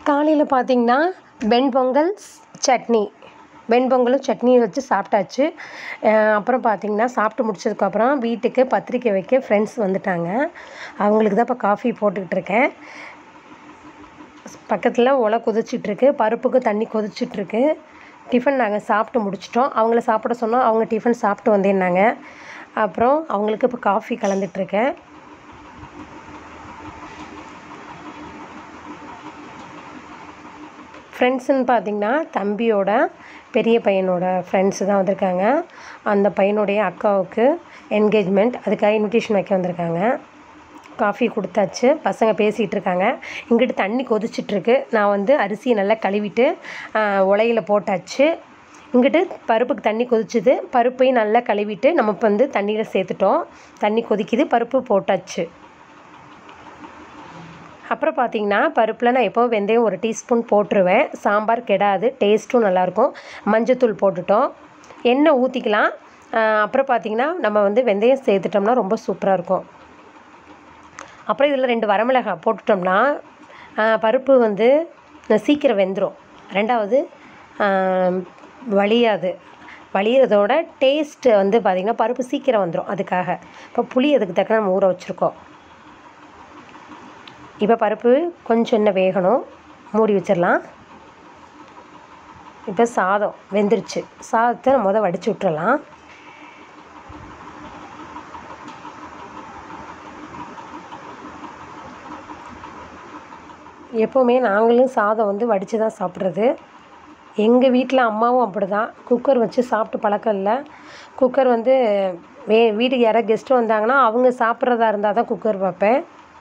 காலையில் பார்த்தீங்கன்னா வெண்பொங்கல் சட்னி வெண்பொங்கலும் சட்னியும் வச்சு சாப்பிட்டாச்சு அப்புறம் பார்த்தீங்கன்னா சாப்பிட்டு முடிச்சதுக்கப்புறம் வீட்டுக்கு பத்திரிக்கை வைக்க ஃப்ரெண்ட்ஸ் வந்துட்டாங்க அவங்களுக்கு தான் இப்போ காஃபி போட்டுக்கிட்டு இருக்கேன் பக்கத்தில் ஒலை கொதிச்சிட்ருக்கு பருப்புக்கு தண்ணி கொதிச்சிட்ருக்கு டிஃபன் நாங்கள் சாப்பிட்டு முடிச்சிட்டோம் அவங்கள சாப்பிட சொன்னோம் அவங்க டிஃபன் சாப்பிட்டு வந்தேன்னாங்க அப்புறம் அவங்களுக்கு இப்போ காஃபி கலந்துட்ருக்கேன் ஃப்ரெண்ட்ஸுன்னு பார்த்தீங்கன்னா தம்பியோட பெரிய பையனோட ஃப்ரெண்ட்ஸு தான் வந்திருக்காங்க அந்த பையனுடைய அக்காவுக்கு என்கேஜ்மெண்ட் அதுக்காக இன்விடேஷன் வைக்க வந்திருக்காங்க காஃபி கொடுத்தாச்சு பசங்க பேசிகிட்டு இருக்காங்க இங்கிட்டு தண்ணி கொதிச்சிட்ருக்கு நான் வந்து அரிசியை நல்லா கழுவிட்டு உலையில போட்டாச்சு இங்கிட்டு பருப்புக்கு தண்ணி கொதிச்சுது பருப்பையும் நல்லா கழுவிட்டு நம்ம இப்போ வந்து தண்ணியில் சேர்த்துட்டோம் தண்ணி கொதிக்குது பருப்பு போட்டாச்சு அப்புறம் பார்த்தீங்கன்னா பருப்பில் நான் எப்போவும் வெந்தயம் ஒரு டீஸ்பூன் போட்டுருவேன் சாம்பார் கெடாது டேஸ்ட்டும் நல்லாயிருக்கும் மஞ்சத்தூள் போட்டுட்டோம் எண்ணெய் ஊற்றிக்கலாம் அப்புறம் பார்த்தீங்கன்னா நம்ம வந்து வெந்தயம் சேர்த்துட்டோம்னா ரொம்ப சூப்பராக இருக்கும் அப்புறம் இதில் ரெண்டு வரமிளகாய் போட்டுட்டோம்னா பருப்பு வந்து சீக்கிரம் வெந்துடும் ரெண்டாவது வலியாது வலியறதோட டேஸ்ட்டு வந்து பார்த்திங்கன்னா பருப்பு சீக்கிரம் வந்துடும் அதுக்காக இப்போ புளி அதுக்கு தக்க நம்ம ஊற வச்சுருக்கோம் இப்போ பருப்பு கொஞ்சம் இன்னும் வேகணும் மூடி வச்சிடலாம் இப்போ சாதம் வெந்துருச்சு சாதத்தை முத வடித்து விட்டுறலாம் எப்போவுமே நாங்களும் சாதம் வந்து வடித்து தான் சாப்பிட்றது எங்கள் வீட்டில் அம்மாவும் அப்படி தான் குக்கர் வச்சு சாப்பிட்டு பழக்கம் இல்லை குக்கர் வந்து வே வீட்டுக்கு யாராவது கெஸ்ட்டு வந்தாங்கன்னா அவங்க சாப்பிட்றதா இருந்தால் தான் குக்கர் வைப்பேன்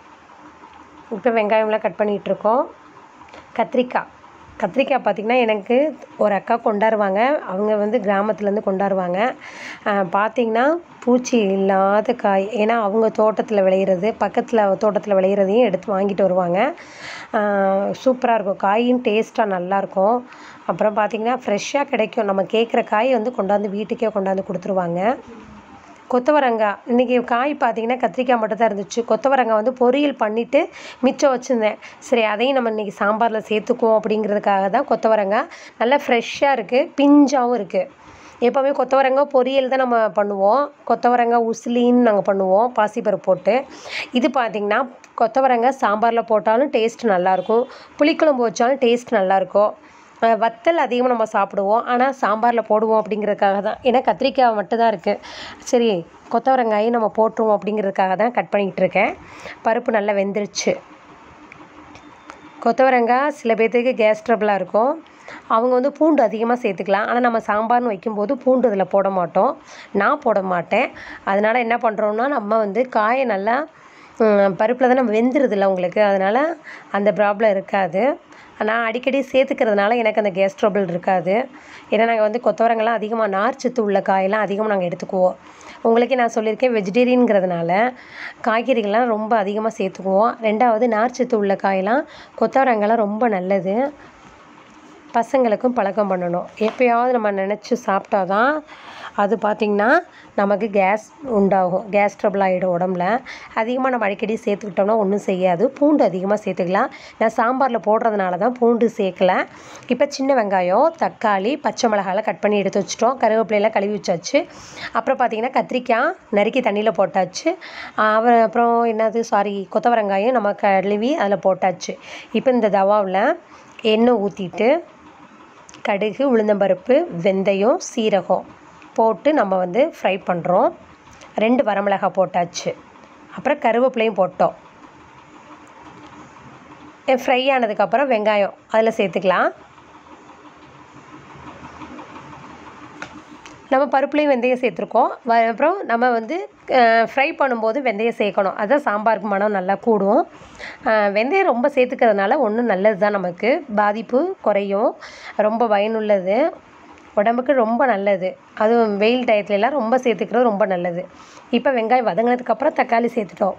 இப்போ வெங்காயம்லாம் கட் பண்ணிகிட்ருக்கோம் கத்திரிக்காய் கத்திரிக்காய் பார்த்திங்கன்னா எனக்கு ஒரு அக்கா கொண்டாடுவாங்க அவங்க வந்து கிராமத்துலேருந்து கொண்டாடுவாங்க பார்த்திங்கன்னா பூச்சி இல்லாத காய் ஏன்னா அவங்க தோட்டத்தில் விளையிறது பக்கத்தில் தோட்டத்தில் விளையிறதையும் எடுத்து வாங்கிட்டு வருவாங்க சூப்பராக இருக்கும் காயும் டேஸ்ட்டாக நல்லாயிருக்கும் அப்புறம் பார்த்திங்கன்னா ஃப்ரெஷ்ஷாக கிடைக்கும் நம்ம கேட்குற காய் வந்து கொண்டாந்து வீட்டுக்கே கொண்டாந்து கொடுத்துருவாங்க கொத்தவரங்காய் இன்றைக்கி காய் பார்த்திங்கன்னா கத்திரிக்காய் மட்டும் தான் இருந்துச்சு கொத்தவரங்காய் வந்து பொரியல் பண்ணிவிட்டு மிச்சம் வச்சுருந்தேன் சரி அதையும் நம்ம இன்றைக்கி சாம்பாரில் சேர்த்துக்குவோம் அப்படிங்கிறதுக்காக தான் கொத்தவரங்காய் நல்லா ஃப்ரெஷ்ஷாக இருக்குது பிஞ்சாகவும் இருக்குது எப்போவுமே கொத்தவரங்காய் பொரியல் தான் நம்ம பண்ணுவோம் கொத்தவரங்காய் உசிலின்னு நாங்கள் பண்ணுவோம் பாசிப்பருப்பு போட்டு இது பார்த்திங்கன்னா கொத்தவரங்காய் சாம்பாரில் போட்டாலும் டேஸ்ட் நல்லாயிருக்கும் புளிக்குழம்பு வச்சாலும் டேஸ்ட் நல்லாயிருக்கும் வத்தல் அதிகமாக நம்ம சாப்பிடுவோம் ஆனால் சாம்பாரில் போடுவோம் அப்படிங்கிறதுக்காக தான் ஏன்னா கத்திரிக்காய் மட்டும்தான் இருக்குது சரி கொத்தவரங்காயும் நம்ம போட்டுருவோம் அப்படிங்கிறதுக்காக தான் கட் பண்ணிக்கிட்டு இருக்கேன் பருப்பு நல்லா வெந்துருச்சு கொத்தவரங்காய் சில பேர்த்துக்கு கேஸ் ட்ரபிளாக இருக்கும் அவங்க வந்து பூண்டு அதிகமாக சேர்த்துக்கலாம் ஆனால் நம்ம சாம்பார்னு வைக்கும்போது பூண்டு அதில் போட மாட்டோம் நான் போட மாட்டேன் அதனால் என்ன பண்ணுறோன்னா நம்ம வந்து காயை நல்லா பருப்பில் தான் நம்ம வெந்துருதில்ல உங்களுக்கு அதனால் அந்த ப்ராப்ளம் இருக்காது நான் அடிக்கடி சேர்த்துக்கிறதுனால எனக்கு அந்த கேஸ் ட்ரபிள் இருக்காது ஏன்னா நாங்கள் வந்து கொத்தவரங்கெல்லாம் அதிகமாக நார்ச்சத்து உள்ள காயெல்லாம் அதிகமாக நாங்கள் எடுத்துக்குவோம் உங்களுக்கே நான் சொல்லியிருக்கேன் வெஜிடேரியனுங்கிறதுனால காய்கறிகள்லாம் ரொம்ப அதிகமாக சேர்த்துக்குவோம் ரெண்டாவது நார்ச்சத்து உள்ள காயெல்லாம் கொத்தவரங்கெல்லாம் ரொம்ப நல்லது பசங்களுக்கும் பழக்கம் பண்ணணும் எப்போயாவது நம்ம நினச்சி சாப்பிட்டா தான் அது பார்த்திங்கன்னா நமக்கு கேஸ் உண்டாகும் கேஸ் ட்ரபிள் ஆகிடும் உடம்புல அதிகமாக நம்ம அடிக்கடி சேர்த்துக்கிட்டோம்னா ஒன்றும் செய்யாது பூண்டு அதிகமாக சேர்த்துக்கலாம் நான் சாம்பாரில் போடுறதுனால தான் பூண்டு சேர்க்கல இப்போ சின்ன வெங்காயம் தக்காளி பச்சை மிளகாலாம் கட் பண்ணி எடுத்து வச்சிட்டோம் கருவேப்பிலையெல்லாம் கழுவி வச்சாச்சு அப்புறம் பார்த்திங்கன்னா கத்திரிக்காய் நறுக்கி தண்ணியில் போட்டாச்சு அப்புறம் என்னது சாரி கொத்தவரங்காயம் நம்ம கழுவி அதில் போட்டாச்சு இப்போ இந்த தவாவில் எண்ணெய் ஊற்றிட்டு கடுகு உளுந்தம்பருப்பு வெந்தயம் சீரகம் போட்டு நம்ம வந்து ஃப்ரை பண்ணுறோம் ரெண்டு வரமிளகாய் போட்டாச்சு அப்புறம் கருவேப்பிலையும் போட்டோம் ஃப்ரை ஆனதுக்கப்புறம் வெங்காயம் அதில் சேர்த்துக்கலாம் நம்ம பருப்புலேயும் வெந்தயம் சேர்த்துருக்கோம் வ அப்புறம் நம்ம வந்து ஃப்ரை பண்ணும்போது வெந்தயம் சேர்க்கணும் அதுதான் சாம்பாருக்கு மனம் நல்லா கூடும் வெந்தயம் ரொம்ப சேர்த்துக்கிறதுனால ஒன்றும் நல்லது தான் நமக்கு பாதிப்பு குறையும் ரொம்ப பயனுள்ளது உடம்புக்கு ரொம்ப நல்லது அதுவும் வெயில் டயத்துலலாம் ரொம்ப சேர்த்துக்கிறது ரொம்ப நல்லது இப்போ வெங்காயம் வதங்கினதுக்கப்புறம் தக்காளி சேர்த்துட்டோம்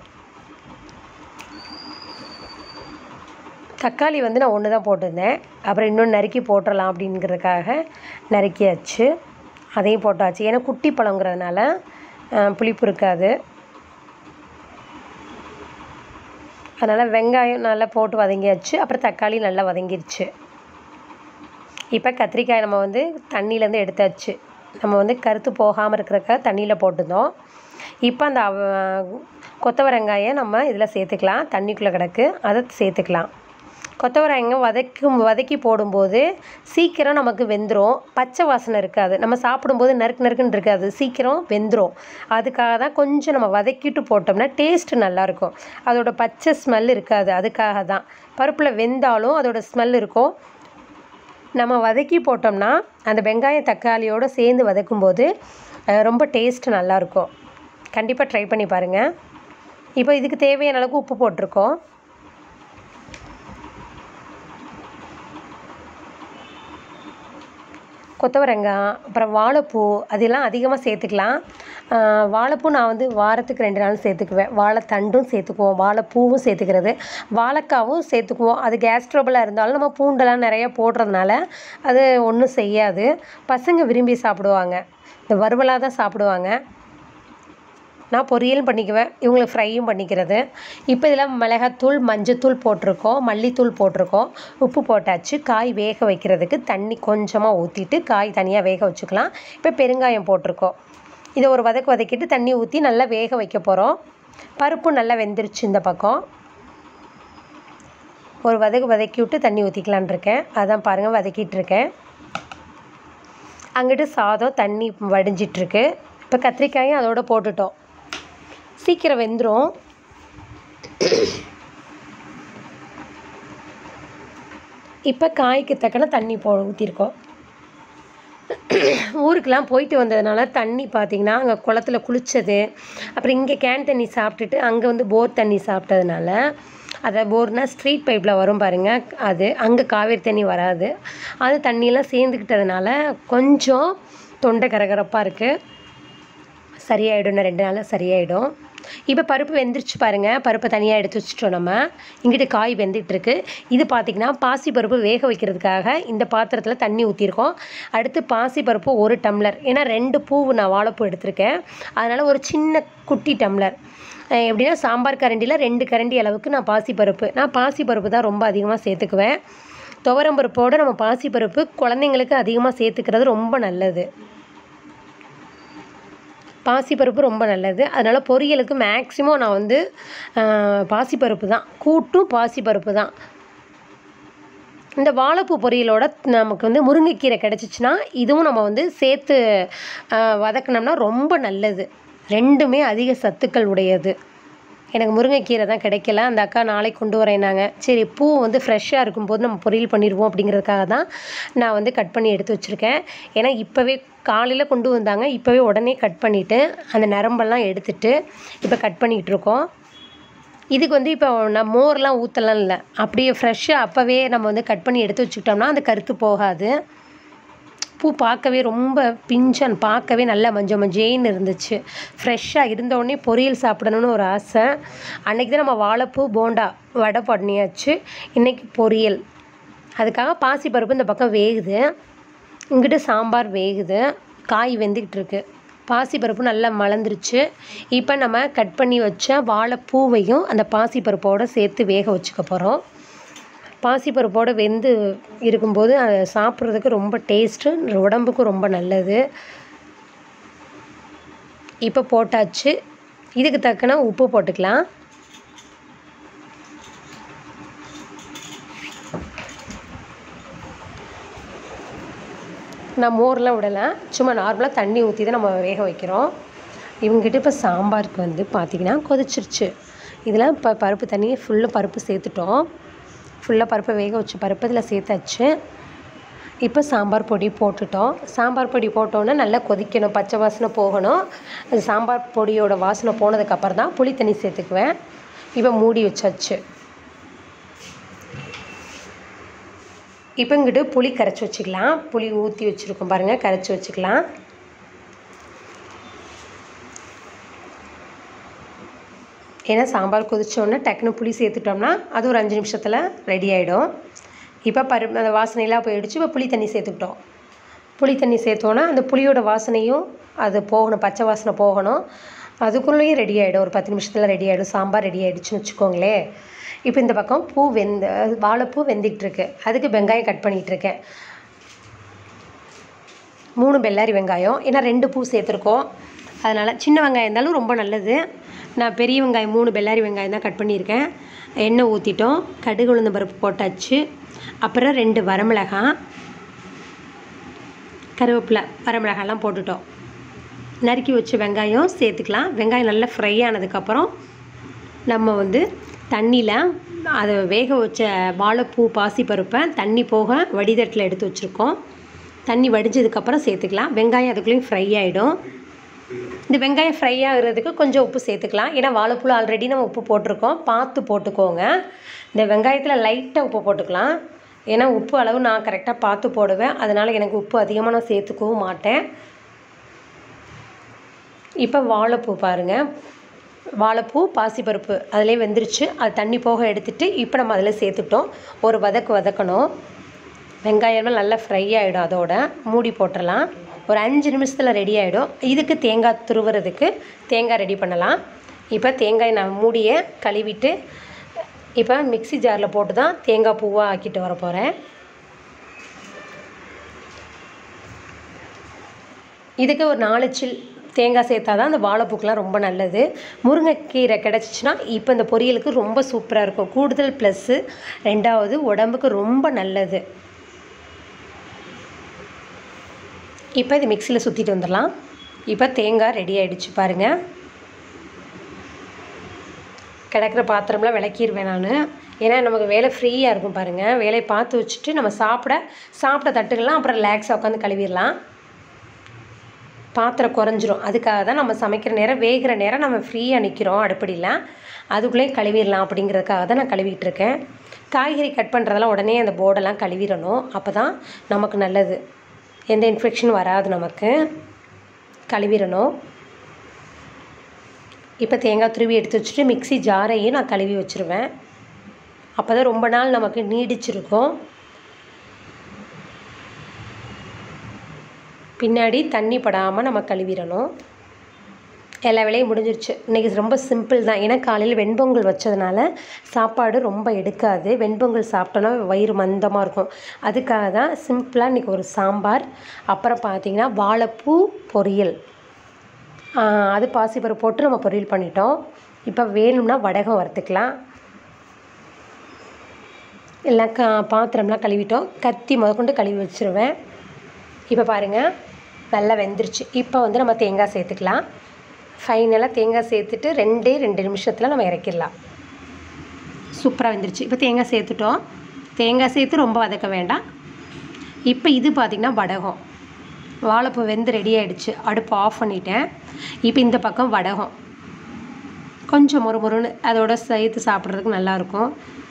தக்காளி வந்து நான் ஒன்று தான் போட்டிருந்தேன் அப்புறம் இன்னொன்று நறுக்கி போட்டுடலாம் அப்படிங்கிறதுக்காக நறுக்கியாச்சு அதையும் போட்டாச்சு ஏன்னா குட்டி பழங்கிறதுனால புளிப்பு இருக்காது அதனால் வெங்காயம் நல்லா போட்டு வதங்கியாச்சு அப்புறம் தக்காளி நல்லா வதங்கிருச்சு இப்போ கத்திரிக்காய் நம்ம வந்து தண்ணியிலேருந்து எடுத்தாச்சு நம்ம வந்து கருத்து போகாமல் இருக்கிறதுக்காக தண்ணியில் போட்டுருந்தோம் இப்போ அந்த அவ- கொத்தவரங்காயை நம்ம இதில் சேர்த்துக்கலாம் தண்ணிக்குள்ளே கிடக்கு அதை சேர்த்துக்கலாம் கொத்தவரங்காய் வதக்கும் வதக்கி போடும்போது சீக்கிரம் நமக்கு வெந்துடும் பச்சை வாசனை இருக்காது நம்ம சாப்பிடும்போது நறுக்கு நறுக்குன்னு இருக்காது சீக்கிரம் வெந்துடும் அதுக்காக தான் கொஞ்சம் நம்ம வதக்கிட்டு போட்டோம்னா டேஸ்ட்டு நல்லாயிருக்கும் அதோட பச்சை ஸ்மெல் இருக்காது அதுக்காக தான் பருப்பில் வெந்தாலும் அதோட ஸ்மெல் இருக்கும் நம்ம வதக்கி போட்டோம்னா அந்த வெங்காயம் தக்காளியோடு சேர்ந்து வதக்கும்போது அஹ், ரொம்ப டேஸ்ட் நல்லாயிருக்கும் கண்டிப்பாக ட்ரை பண்ணி பாருங்கள் இப்போ இதுக்கு தேவையான அளவுக்கு உப்பு போட்டிருக்கோம் கொத்தவரங்காய் அப்புறம் வாழைப்பூ அதெல்லாம் அதிகமாக சேர்த்துக்கலாம் ஆஹ் வாழைப்பூ நான் வந்து வாரத்துக்கு ரெண்டு நாள் சேர்த்துக்குவேன் வாழைத்தண்டும் சேர்த்துக்குவோம் வாழைப்பூவும் சேர்த்துக்கிறது வாழைக்காவும் சேர்த்துக்குவோம் அது கேஸ் ட்ரபிளாக இருந்தாலும் நம்ம பூண்டெல்லாம் நிறைய போடுறதுனால அது ஒன்றும் செய்யாது பசங்க விரும்பி சாப்பிடுவாங்க இந்த வறுவலாக தான் சாப்பிடுவாங்க நான் பொரியலும் பண்ணிக்குவேன் இவங்களுக்கு ஃப்ரையும் பண்ணிக்கிறது இப்போ இதில் மிளகாத்தூள் மஞ்சத்தூள் போட்டிருக்கோம் மல்லித்தூள் போட்டிருக்கோம் உப்பு போட்டாச்சு காய் வேக வைக்கிறதுக்கு தண்ணி கொஞ்சமாக ஊற்றிட்டு காய் தனியாக வேக வச்சுக்கலாம் இப்போ பெருங்காயம் போட்டிருக்கோம் இதை ஒரு வதக்கு வதக்கிட்டு தண்ணி ஊற்றி நல்லா வேக வைக்க போகிறோம் பருப்பு நல்லா வெந்துருச்சு இந்த பக்கம் ஒரு வதக்கு வதக்கி விட்டு தண்ணி ஊற்றிக்கலான் இருக்கேன் அதான் பாருங்கள் வதக்கிட்டு இருக்கேன் அங்கிட்டு சாதம் தண்ணி வடிஞ்சிட்ருக்கு இப்போ கத்திரிக்காயும் அதோட போட்டுட்டோம் சீக்கிரம் வெந்துடும் இப்போ காய்க்கு தக்கன தண்ணி போ ஊற்றிருக்கோம் ஊருக்கெலாம் போயிட்டு வந்ததுனால தண்ணி பார்த்திங்கன்னா அங்கே குளத்துல குளித்தது அப்புறம் இங்கே கேன் தண்ணி சாப்பிட்டுட்டு அங்கே வந்து போர் தண்ணி சாப்பிட்டதுனால அதை போர்னால் ஸ்ட்ரீட் பைப்பில் வரும் பாருங்கள் அது அங்கே காவேரி தண்ணி வராது அது தண்ணியெல்லாம் சேர்ந்துக்கிட்டதுனால கொஞ்சம் தொண்டை கரகரப்பாக இருக்குது சரியாயிடும் இன்னும் ரெண்டு நாளில் சரியாயிடும் இப்போ பருப்பு வெந்துருச்சு பாருங்கள் பருப்பை தனியாக எடுத்து வச்சுட்டோம் நம்ம இங்கிட்டு காய் வெந்துட்டுருக்கு இது பார்த்திங்கன்னா பாசி பருப்பு வேக வைக்கிறதுக்காக இந்த பாத்திரத்தில் தண்ணி ஊற்றிருக்கோம் அடுத்து பாசி பருப்பு ஒரு டம்ளர் ஏன்னா ரெண்டு பூவு நான் வாழைப்பூ எடுத்திருக்கேன் அதனால் ஒரு சின்ன குட்டி டம்ளர் அஹ் எப்படின்னா சாம்பார் கரண்டியில் ரெண்டு கரண்டி அளவுக்கு நான் பாசிப்பருப்பு நான் பாசிப்பருப்பு தான் ரொம்ப அதிகமாக சேர்த்துக்குவேன் துவரம்பருப்போடு நம்ம பாசிப்பருப்பு குழந்தைங்களுக்கு அதிகமாக சேர்த்துக்கிறது ரொம்ப நல்லது பாசிப்பருப்பு ரொம்ப நல்லது அதனால் பொரியலுக்கு மேக்ஸிமம் நான் வந்து ஆஹ், பாசிப்பருப்பு தான் கூட்டும் பாசிப்பருப்பு தான் இந்த வாழைப்பூ பொரியலோட நமக்கு வந்து முருங்கைக்கீரை கிடச்சிச்சின்னா இதுவும் நம்ம வந்து சேர்த்து ஆஹ், வதக்குனோம்னா ரொம்ப நல்லது ரெண்டுமே அதிக சத்துக்கள் உடையது எனக்கு முருங்கைக்கீரை தான் கிடைக்கல அந்த அக்கா நாளைக்கு கொண்டு வரேனாங்க சரி பூ வந்து ஃப்ரெஷ்ஷாக இருக்கும்போது நம்ம பொரியல் பண்ணிடுவோம் அப்படிங்கிறதுக்காக தான் நான் வந்து கட் பண்ணி எடுத்து வச்சுருக்கேன் ஏன்னா இப்போவே காலையில் கொண்டு வந்தாங்க இப்போவே உடனே கட் பண்ணிவிட்டு அந்த நரம்பெல்லாம் எடுத்துட்டு இப்போ கட் பண்ணிகிட்டு இருக்கோம் இதுக்கு வந்து இப்போ நான் மோர்லாம் ஊற்றலாம் இல்லை அப்படியே ஃப்ரெஷ்ஷாக அப்போவே நம்ம வந்து கட் பண்ணி எடுத்து வச்சுக்கிட்டோம்னா அந்த கருத்து போகாது பூ பார்க்கவே ரொம்ப பிஞ்சன் பார்க்கவே நல்லா மஞ்சள் மஞ்சேன்னு இருந்துச்சு ஃப்ரெஷ்ஷாக இருந்தோடனே பொரியல் சாப்பிடணும்னு ஒரு ஆசை அன்றைக்கி தான் நம்ம வாழைப்பூ போண்டா வடை பண்ணியாச்சு இன்றைக்கி பொரியல் அதுக்காக பாசிப்பருப்பு இந்த பக்கம் வேகுது இங்கிட்டு சாம்பார் வேகுது காய் வெந்துக்கிட்டு இருக்கு பாசிப்பருப்பு நல்லா மலர்ந்துருச்சு இப்போ நம்ம கட் பண்ணி வச்ச வாழைப்பூவையும் அந்த பாசிப்பருப்போடு சேர்த்து வேக வச்சுக்க போகிறோம் பாசிப்பருப்போடு வெந்து இருக்கும்போது அதை சாப்பிட்றதுக்கு ரொம்ப டேஸ்ட்டு உடம்புக்கும் ரொம்ப நல்லது இப்போ போட்டாச்சு இதுக்கு தக்கன உப்பு போட்டுக்கலாம் நான் மோர்லாம் விடலை சும்மா நார்மலாக தண்ணி ஊற்றி தான் நம்ம வேக வைக்கிறோம் இவங்ககிட்ட இப்போ சாம்பாருக்கு வந்து பார்த்திங்கன்னா கொதிச்சிருச்சு இதில் இப்போ பருப்பு தண்ணியை ஃபுல்லாக பருப்பு சேர்த்துட்டோம் ஃபுல்லாக பருப்பை வேக வச்ச பருப்பு இதில் சேர்த்தாச்சு இப்போ சாம்பார் பொடி போட்டுட்டோம் சாம்பார் பொடி போட்டோன்னே நல்லா கொதிக்கணும் பச்சை வாசனை போகணும் அது சாம்பார் பொடியோட வாசனை போனதுக்கப்புறம் தான் புளி தண்ணி சேர்த்துக்குவேன் இப்போ மூடி வச்சாச்சு இப்போ இங்கிட்டு புளி கரைச்சி வச்சுக்கலாம் புளி ஊற்றி வச்சுருக்கோம் பாருங்கள் கரைச்சி வச்சுக்கலாம் ஏன்னா சாம்பார் கொதிச்சோடனே டக்குன்னு புளி சேர்த்துட்டோம்னா அது ஒரு அஞ்சு நிமிஷத்தில் ரெடி ஆகிடும் இப்போ பரு அந்த வாசனையெல்லாம் போயிடுச்சு இப்போ புளி தண்ணி சேர்த்துக்கிட்டோம் புளி தண்ணி சேர்த்தோன்னா அந்த புளியோட வாசனையும் அது போகணும் பச்சை வாசனை போகணும் அதுக்குள்ளேயும் ரெடி ஆகிடும் ஒரு பத்து நிமிஷத்தில் ரெடி ஆகிடும் சாம்பார் ரெடி ஆகிடுச்சுன்னு வச்சுக்கோங்களேன் இப்போ இந்த பக்கம் பூ வெந்த வாழைப்பூ வெந்துக்கிட்டுருக்கு அதுக்கு வெங்காயம் கட் பண்ணிகிட்ருக்கேன் மூணு பெல்லாரி வெங்காயம் ஏன்னா ரெண்டு பூ சேர்த்துருக்கோம் அதனால் சின்ன வெங்காயம் இருந்தாலும் ரொம்ப நல்லது நான் பெரிய வெங்காயம் மூணு பெல்லாரி வெங்காயம் தான் கட் பண்ணியிருக்கேன் எண்ணெய் ஊற்றிட்டோம் கடுகு உளுந்த பருப்பு போட்டாச்சு அப்புறம் ரெண்டு வரமிளகாய் கருவேப்பிலை வரமிளகாலாம் போட்டுட்டோம் நறுக்கி வச்ச வெங்காயம் சேர்த்துக்கலாம் வெங்காயம் நல்லா ஃப்ரை ஆனதுக்கப்புறம் நம்ம வந்து தண்ணியில் அதை வேக வச்ச வாழைப்பூ பாசிப்பருப்பை தண்ணி போக வடிதட்டில் எடுத்து வச்சுருக்கோம் தண்ணி வடிஞ்சதுக்கப்புறம் சேர்த்துக்கலாம் வெங்காயம் அதுக்குள்ளேயும் ஃப்ரை ஆகிடும் இந்த வெங்காயம் ஃப்ரை ஆகுறதுக்கு கொஞ்சம் உப்பு சேர்த்துக்கலாம் ஏன்னா வாழைப்பூ ஆல்ரெடி நம்ம உப்பு போட்டிருக்கோம் பார்த்து போட்டுக்கோங்க இந்த வெங்காயத்தில் லைட்டாக உப்பு போட்டுக்கலாம் ஏன்னா உப்பு அளவு நான் கரெக்டாக பார்த்து போடுவேன் அதனால் எனக்கு உப்பு அதிகமாக நான் சேர்த்துக்கவும் மாட்டேன் இப்போ வாழைப்பூ பாருங்கள் வாழைப்பூ பாசிப்பருப்பு அதிலே வெந்துருச்சு அது தண்ணி போக எடுத்துட்டு இப்போ நம்ம அதில் சேர்த்துட்டோம் ஒரு வதக்கு வதக்கணும் வெங்காயம்லாம் நல்லா ஃப்ரை ஆகிடும் அதோட மூடி போட்டுடலாம் ஒரு அஞ்சு நிமிஷத்தில் ரெடி ஆகிடும் இதுக்கு தேங்காய் துருவுறதுக்கு தேங்காய் ரெடி பண்ணலாம் இப்போ தேங்காய் நான் மூடியை கழுவிட்டு இப்போ மிக்ஸி ஜாரில் போட்டு தான் தேங்காய் பூவாக ஆக்கிட்டு வர போகிறேன் இதுக்கு ஒரு நாலு சில் தேங்காய் சேர்த்தா தான் அந்த வாழைப்பூக்கெலாம் ரொம்ப நல்லது முருங்கைக்கீரை கிடச்சிச்சின்னா இப்போ இந்த பொரியலுக்கு ரொம்ப சூப்பராக இருக்கும் கூடுதல் ப்ளஸ்ஸு ரெண்டாவது உடம்புக்கு ரொம்ப நல்லது இப்போ இது மிக்சியில் சுற்றிட்டு வந்துடலாம் இப்போ தேங்காய் ரெடி ஆகிடுச்சு பாருங்கள் கிடக்கிற பாத்திரம்லாம் விளக்கிடுவேன் நான் ஏன்னா நமக்கு வேலை ஃப்ரீயாக இருக்கும் பாருங்கள் வேலையை பார்த்து வச்சுட்டு நம்ம சாப்பிட சாப்பிட்ட தட்டுகள்லாம் அப்புறம் ரிலாக்ஸாக உட்காந்து கழுவிடலாம் பாத்திரம் குறைஞ்சிரும் அதுக்காக தான் நம்ம சமைக்கிற நேரம் வேகிற நேரம் நம்ம ஃப்ரீயாக நிற்கிறோம் அடுப்படியில் அதுக்குள்ளேயும் கழுவிடலாம் அப்படிங்கிறதுக்காக தான் நான் கழுவிட்டு இருக்கேன் காய்கறி கட் பண்ணுறதெல்லாம் உடனே அந்த போர்டெல்லாம் கழுவிடணும் அப்போ தான் நமக்கு நல்லது எந்த இன்ஃபெக்ஷனும் வராது நமக்கு கழுவிடணும் இப்போ தேங்காய் துருவி எடுத்து வச்சுட்டு மிக்ஸி ஜாரையும் நான் கழுவி வச்சுருவேன் அப்போ தான் ரொம்ப நாள் நமக்கு நீடிச்சிருக்கும் பின்னாடி தண்ணி படாமல் நம்ம கழுவிடணும் எல்லா வேலையும் முடிஞ்சிருச்சு இன்றைக்கி ரொம்ப சிம்பிள் தான் ஏன்னா காலையில் வெண்பொங்கல் வச்சதுனால சாப்பாடு ரொம்ப எடுக்காது வெண்பொங்கல் சாப்பிட்டோன்னா வயிறு மந்தமாக இருக்கும் அதுக்காக தான் சிம்பிளாக இன்றைக்கி ஒரு சாம்பார் அப்புறம் பார்த்திங்கன்னா வாழைப்பூ பொரியல் ஆஹ் அது பாசிப்பருப்பு போட்டு நம்ம பொரியல் பண்ணிட்டோம் இப்போ வேணும்னா வடகம் வறுத்துக்கலாம் எல்லாம் கா பாத்திரம்லாம் கழுவிட்டோம் கத்தி முதற்கொண்டு கழுவி வச்சுருவேன் இப்போ பாருங்கள் நல்லா வெந்துருச்சு இப்போ வந்து நம்ம தேங்காய் சேர்த்துக்கலாம் ஃபைனலாக தேங்காய் சேர்த்துட்டு ரெண்டே ரெண்டு நிமிஷத்தில் நம்ம இறக்கிடலாம் சூப்பராக வெந்துருச்சு இப்போ தேங்காய் சேர்த்துட்டோம் தேங்காய் சேர்த்து ரொம்ப வதக்க வேண்டாம் இப்போ இது பார்த்திங்கன்னா வடகம் வாழைப்பூ வெந்து ரெடி ஆகிடுச்சு அடுப்பு ஆஃப் பண்ணிட்டேன் இப்போ இந்த பக்கம் வடகம் கொஞ்சம் மொறு மொறுன்னு அதோட சேர்த்து சாப்பிட்றதுக்கு நல்லாயிருக்கும்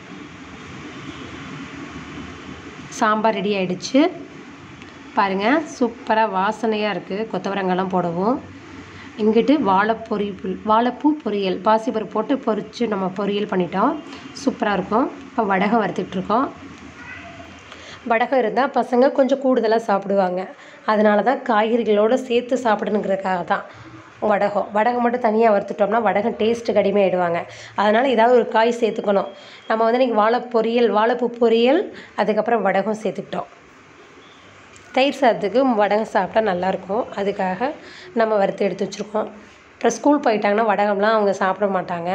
சாம்பார் ரெடி ஆகிடுச்சு பாருங்கள் சூப்பராக வாசனையாக இருக்குது கொத்தவரங்கெல்லாம் போடவும் இங்கிட்டு வாழைப்பொரி வாழைப்பூ பொரியல் பாசிப்பருப்பு போட்டு பொரித்து நம்ம பொரியல் பண்ணிட்டோம் சூப்பராக இருக்கும் இப்போ வடகம் வறுத்துட்ருக்கோம் வடகம் இருந்தால் பசங்க கொஞ்சம் கூடுதலாக சாப்பிடுவாங்க அதனால தான் காய்கறிகளோடு சேர்த்து சாப்பிடணுங்கிறதுக்காக தான் வடகம் வடகம் மட்டும் தனியாக வறுத்துட்டோம்னா வடகம் டேஸ்ட்டு கடிமையாயிடுவாங்க அதனால் ஏதாவது ஒரு காய் சேர்த்துக்கணும் நம்ம வந்து இன்றைக்கி வாழை பொரியல் வாழைப்பூ பொரியல் அதுக்கப்புறம் வடகம் சேர்த்துக்கிட்டோம் தயிர் சாதத்துக்கு வடகம் சாப்பிட்டா நல்லாயிருக்கும் அதுக்காக நம்ம வறுத்து எடுத்து வச்சுருக்கோம் அப்புறம் ஸ்கூல் போயிட்டாங்கன்னா வடகம்லாம் அவங்க சாப்பிட மாட்டாங்க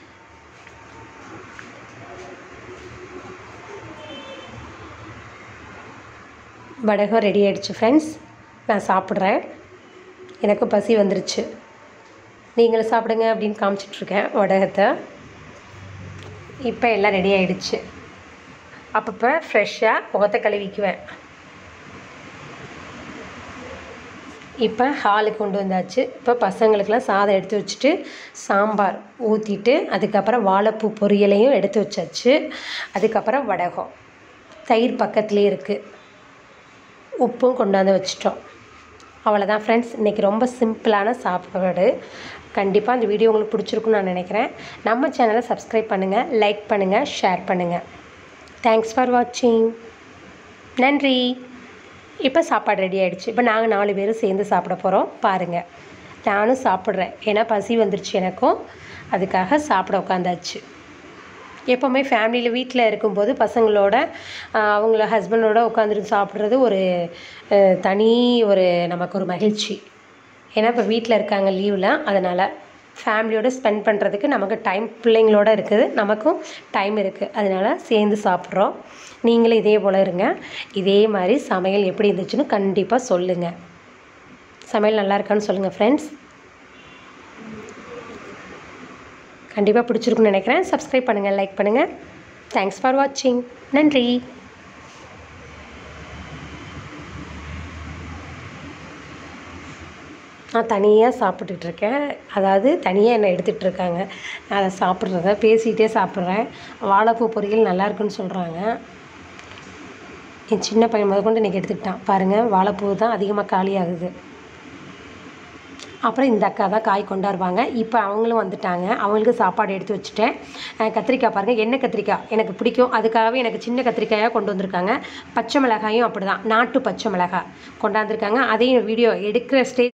வடகம் ரெடி ஆயிடுச்சு ஃப்ரெண்ட்ஸ் நான் சாப்பிட்றேன் எனக்கு பசி வந்துருச்சு நீங்களும் சாப்பிடுங்க அப்படின்னு காமிச்சிட்ருக்கேன் வடகத்தை இப்போ எல்லாம் ரெடி ஆயிடுச்சு அப்பப்போ ஃப்ரெஷ்ஷாக முகத்தை கழுவிக்குவேன் இப்போ ஹாலுக்கு கொண்டு வந்தாச்சு இப்போ பசங்களுக்கெல்லாம் சாதம் எடுத்து வச்சுட்டு சாம்பார் ஊற்றிட்டு அதுக்கப்புறம் வாழைப்பூ பொரியலையும் எடுத்து வச்சாச்சு அதுக்கப்புறம் வடகம் தயிர் பக்கத்துலேயே இருக்குது உப்பும் கொண்டாந்து வச்சிட்டோம் அவ்வளோதான் ஃப்ரெண்ட்ஸ் இன்றைக்கி ரொம்ப சிம்பிளான சாப்பாடு கண்டிப்பாக இந்த வீடியோ உங்களுக்கு பிடிச்சிருக்குன்னு நான் நினைக்கிறேன் நம்ம சேனலை சப்ஸ்கிரைப் பண்ணுங்கள் லைக் பண்ணுங்கள் ஷேர் பண்ணுங்கள் தேங்க்ஸ் ஃபார் வாட்சிங் நன்றி இப்போ சாப்பாடு ரெடி ஆகிடுச்சு இப்போ நாங்கள் நாலு பேரும் சேர்ந்து சாப்பிட போகிறோம் பாருங்கள் நானும் சாப்பிட்றேன் ஏன்னா பசி வந்துருச்சு எனக்கும் அதுக்காக சாப்பிட உட்காந்தாச்சு எப்போவுமே ஃபேமிலியில் வீட்டில் இருக்கும்போது பசங்களோட ஆஹ், அவங்கள ஹஸ்பண்டோட உட்காந்துட்டு சாப்பிட்றது ஒரு ஆஹ், தனி ஒரு நமக்கு ஒரு மகிழ்ச்சி ஏன்னா இப்போ வீட்டில் இருக்காங்க லீவில் அதனால் ஃபேமிலியோட ஸ்பெண்ட் பண்ணுறதுக்கு நமக்கு டைம் பிள்ளைங்களோட இருக்குது நமக்கும் டைம் இருக்குது அதனால் சேர்ந்து சாப்பிட்றோம் நீங்களும் இதே போல் இருங்க இதே மாதிரி சமையல் எப்படி இருந்துச்சுன்னு கண்டிப்பாக சொல்லுங்கள் சமையல் நல்லா இருக்கான்னு சொல்லுங்கள் ஃப்ரெண்ட்ஸ் கண்டிப்பாக பிடிச்சிருக்குன்னு நினைக்கிறேன் சப்ஸ்கிரைப் பண்ணுங்கள் லைக் பண்ணுங்கள் தேங்க்ஸ் ஃபார் வாட்சிங் நன்றி நான் தனியாக சாப்பிட்டுட்டு இருக்கேன் அதாவது தனியாக என்னை எடுத்துகிட்டு இருக்காங்க நான் அதை சாப்பிட்றத பேசிகிட்டே சாப்பிட்றேன் வாழைப்பூ பொரியல் நல்லா இருக்குன்னு சொல்கிறாங்க என் சின்ன பையன் முதற்கொண்டு இன்றைக்கி எடுத்துக்கிட்டான் பாருங்கள் வாழைப்பூ தான் அதிகமாக காலியாகுது அப்புறம் இந்த அக்கா தான் காய் கொண்டாடுவாங்க இப்போ அவங்களும் வந்துட்டாங்க அவங்களுக்கு சாப்பாடு எடுத்து வச்சுட்டேன் அஹ் கத்திரிக்காய் பாருங்கள் எண்ணெய் கத்திரிக்காய் எனக்கு பிடிக்கும் அதுக்காகவே எனக்கு சின்ன கத்திரிக்காயாக கொண்டு வந்திருக்காங்க பச்சை மிளகாயும் அப்படி தான் நாட்டு பச்சை மிளகாய் கொண்டாந்துருக்காங்க அதையும் வீடியோ எடுக்கிற ஸ்டேஜ்